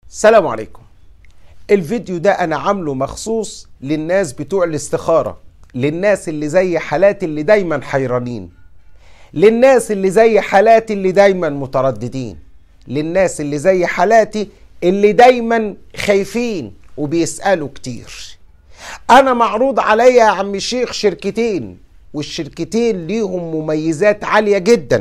السلام عليكم الفيديو ده انا عامله مخصوص للناس بتوع الاستخارة للناس اللي زي حالاتي اللي دايما حيرانين للناس اللي زي حالاتي اللي دايما مترددين للناس اللي زي حالاتي اللي دايما خايفين وبيسألوا كتير انا معروض عليا يا عم الشيخ شركتين والشركتين ليهم مميزات عالية جدا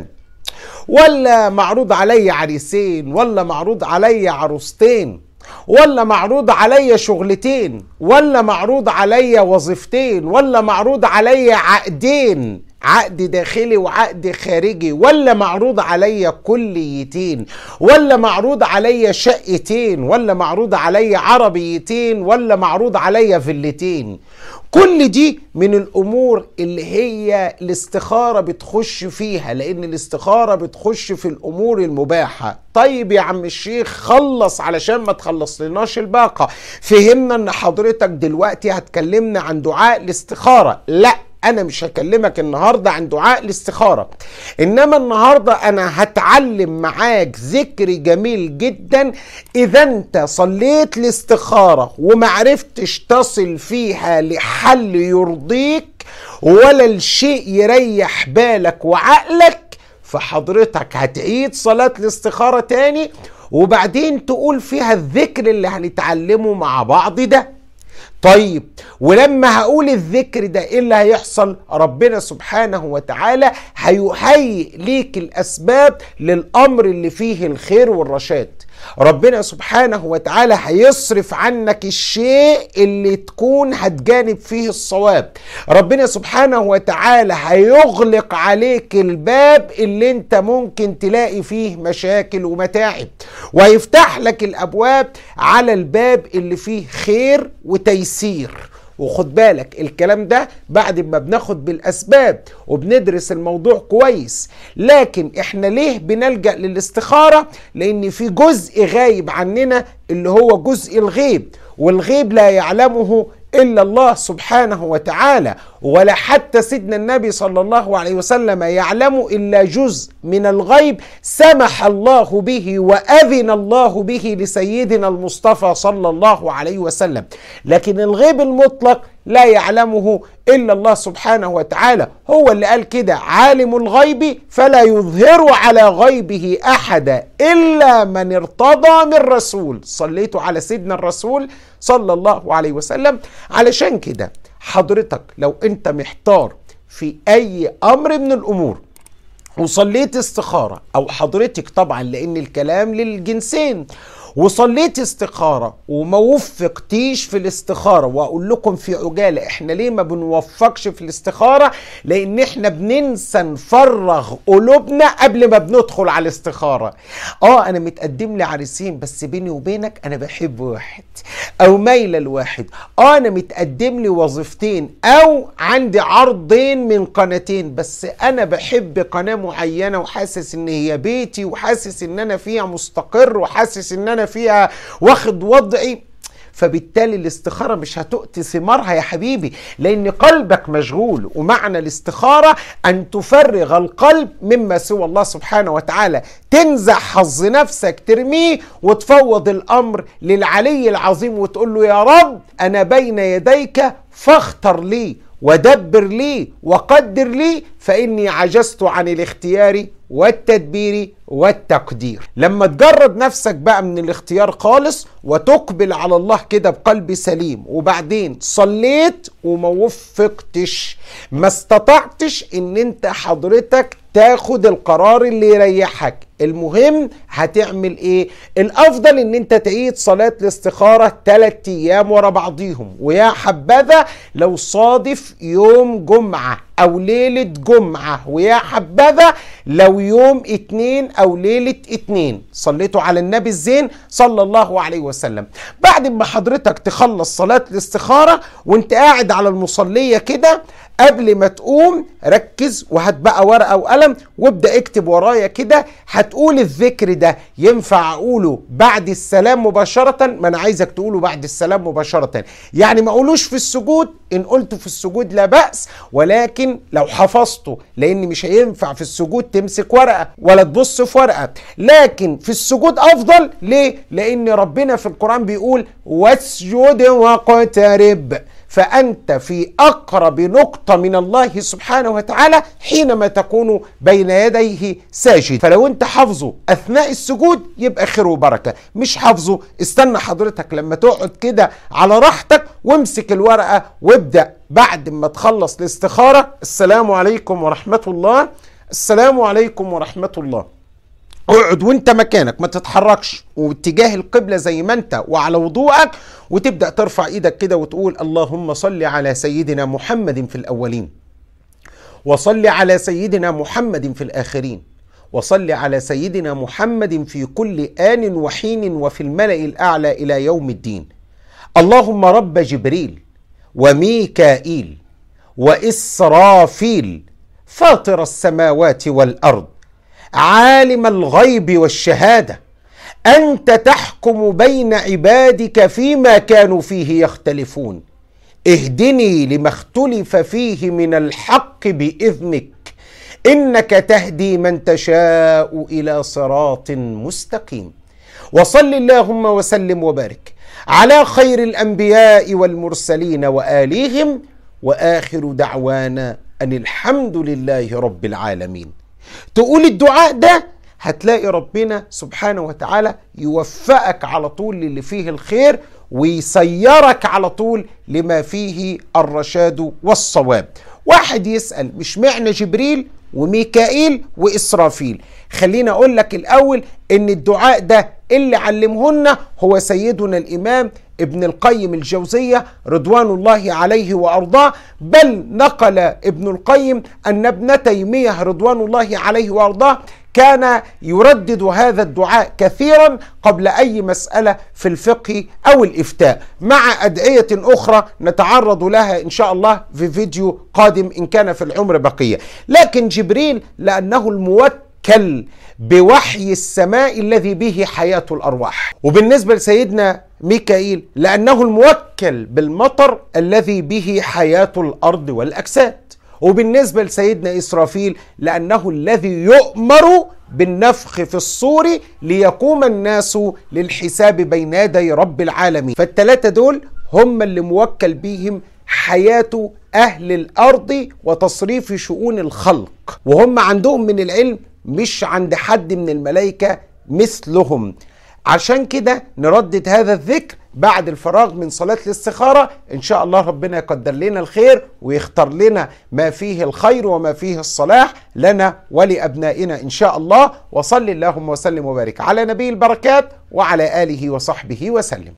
ولا معروض عليا عريسين ولا معروض عليا عروستين ولا معروض عليا شغلتين ولا معروض عليا وظيفتين ولا معروض عليا عقدين عقد داخلي وعقد خارجي ولا معروض عليا كليتين ولا معروض عليا شقتين ولا معروض عليا عربيتين ولا معروض عليا فيلتين كل دي من الامور اللي هي الاستخاره بتخش فيها لان الاستخاره بتخش في الامور المباحه طيب يا عم الشيخ خلص علشان ما تخلص لناش الباقه فهمنا ان حضرتك دلوقتي هتكلمنا عن دعاء الاستخاره لا انا مش هكلمك النهارده عن دعاء الاستخاره انما النهارده انا هتعلم معاك ذكر جميل جدا اذا انت صليت الاستخاره ومعرفتش تصل فيها لحل يرضيك ولا الشيء يريح بالك وعقلك فحضرتك هتعيد صلاه الاستخاره تاني وبعدين تقول فيها الذكر اللي هنتعلمه مع بعض ده طيب ولما هقول الذكر ده ايه اللي هيحصل ربنا سبحانه وتعالى هيهيئ ليك الاسباب للامر اللي فيه الخير والرشاد ربنا سبحانه وتعالى هيصرف عنك الشيء اللي تكون هتجانب فيه الصواب ربنا سبحانه وتعالى هيغلق عليك الباب اللي انت ممكن تلاقي فيه مشاكل ومتاعب ويفتح لك الابواب على الباب اللي فيه خير وتيسير وخد بالك الكلام ده بعد ما بناخد بالاسباب وبندرس الموضوع كويس لكن احنا ليه بنلجا للاستخاره لان في جزء غايب عننا اللي هو جزء الغيب والغيب لا يعلمه الا الله سبحانه وتعالى ولا حتى سيدنا النبي صلى الله عليه وسلم يعلم الا جزء من الغيب سمح الله به واذن الله به لسيدنا المصطفى صلى الله عليه وسلم لكن الغيب المطلق لا يعلمه الا الله سبحانه وتعالى هو اللي قال كده عالم الغيب فلا يظهر على غيبه احدا الا من ارتضى من رسول صليت على سيدنا الرسول صلى الله عليه وسلم علشان كده حضرتك لو انت محتار في اي امر من الامور وصليت استخاره او حضرتك طبعا لان الكلام للجنسين وصليت استخارة وما وفقتيش في الاستخارة واقول لكم في عجالة احنا ليه ما بنوفقش في الاستخارة لان احنا بننسى نفرغ قلوبنا قبل ما بندخل على الاستخارة اه انا متقدم لي عريسين بس بيني وبينك انا بحب واحد او مايلة لواحد اه انا متقدم لي وظيفتين او عندي عرضين من قناتين بس انا بحب قناة معينة وحاسس ان هي بيتي وحاسس ان انا فيها مستقر وحاسس ان انا فيها واخد وضعي فبالتالي الاستخارة مش هتؤتي ثمارها يا حبيبي لأن قلبك مشغول ومعنى الاستخارة أن تفرغ القلب مما سوى الله سبحانه وتعالى تنزع حظ نفسك ترميه وتفوض الأمر للعلي العظيم وتقول له يا رب أنا بين يديك فاختر لي ودبر لي وقدر لي فإني عجزت عن الاختيار والتدبير والتقدير لما تجرد نفسك بقى من الاختيار خالص وتقبل على الله كده بقلب سليم وبعدين صليت وما وفقتش ما استطعتش ان انت حضرتك تاخد القرار اللي يريحك المهم هتعمل ايه الافضل ان انت تعيد صلاة الاستخارة ثلاث ايام ورا بعضيهم ويا حبذا لو صادف يوم جمعة او ليلة جمعة ويا حبذا لو يوم اتنين او ليلة اتنين صليتوا على النبي الزين صلى الله عليه وسلم بعد ما حضرتك تخلص صلاة الاستخارة وانت قاعد على المصلية كده قبل ما تقوم ركز وهات بقى ورقه وقلم وابدا اكتب ورايا كده هتقول الذكر ده ينفع اقوله بعد السلام مباشره ما انا عايزك تقوله بعد السلام مباشره يعني ما اقولوش في السجود ان قلته في السجود لا باس ولكن لو حفظته لان مش هينفع في السجود تمسك ورقه ولا تبص في ورقه لكن في السجود افضل ليه لان ربنا في القران بيقول واسجد واقترب فأنت في أقرب نقطة من الله سبحانه وتعالى حينما تكون بين يديه ساجد فلو أنت حافظه أثناء السجود يبقى خير وبركة مش حافظه استنى حضرتك لما تقعد كده على راحتك وامسك الورقة وابدأ بعد ما تخلص الاستخارة السلام عليكم ورحمة الله السلام عليكم ورحمة الله اقعد وانت مكانك ما تتحركش واتجاه القبلة زي ما انت وعلى وضوءك وتبدأ ترفع ايدك كده وتقول اللهم صل على سيدنا محمد في الأولين وصل على سيدنا محمد في الآخرين وصل على سيدنا محمد في كل آن وحين وفي الملأ الأعلى إلى يوم الدين اللهم رب جبريل وميكائيل وإسرافيل فاطر السماوات والأرض عالم الغيب والشهاده انت تحكم بين عبادك فيما كانوا فيه يختلفون اهدني لما اختلف فيه من الحق باذنك انك تهدي من تشاء الى صراط مستقيم وصل اللهم وسلم وبارك على خير الانبياء والمرسلين واليهم واخر دعوانا ان الحمد لله رب العالمين تقول الدعاء ده هتلاقي ربنا سبحانه وتعالى يوفقك على طول للي فيه الخير ويسيرك على طول لما فيه الرشاد والصواب واحد يسأل مش معنى جبريل وميكائيل وإسرافيل خلينا أقول لك الأول إن الدعاء ده اللي علمهن هو سيدنا الإمام ابن القيم الجوزية رضوان الله عليه وأرضاه بل نقل ابن القيم أن ابن تيمية رضوان الله عليه وأرضاه كان يردد هذا الدعاء كثيرا قبل اي مساله في الفقه او الافتاء مع ادعيه اخرى نتعرض لها ان شاء الله في فيديو قادم ان كان في العمر بقيه لكن جبريل لانه الموكل بوحي السماء الذي به حياه الارواح وبالنسبه لسيدنا ميكائيل لانه الموكل بالمطر الذي به حياه الارض والاجساد وبالنسبة لسيدنا إسرافيل لأنه الذي يؤمر بالنفخ في الصور ليقوم الناس للحساب بين يدي رب العالمين فالثلاثة دول هم اللي موكل بيهم حياة أهل الأرض وتصريف شؤون الخلق وهم عندهم من العلم مش عند حد من الملائكة مثلهم عشان كده نردد هذا الذكر بعد الفراغ من صلاة الاستخارة إن شاء الله ربنا يقدر لنا الخير ويختار لنا ما فيه الخير وما فيه الصلاح لنا ولأبنائنا إن شاء الله وصل اللهم وسلم وبارك على نبي البركات وعلى آله وصحبه وسلم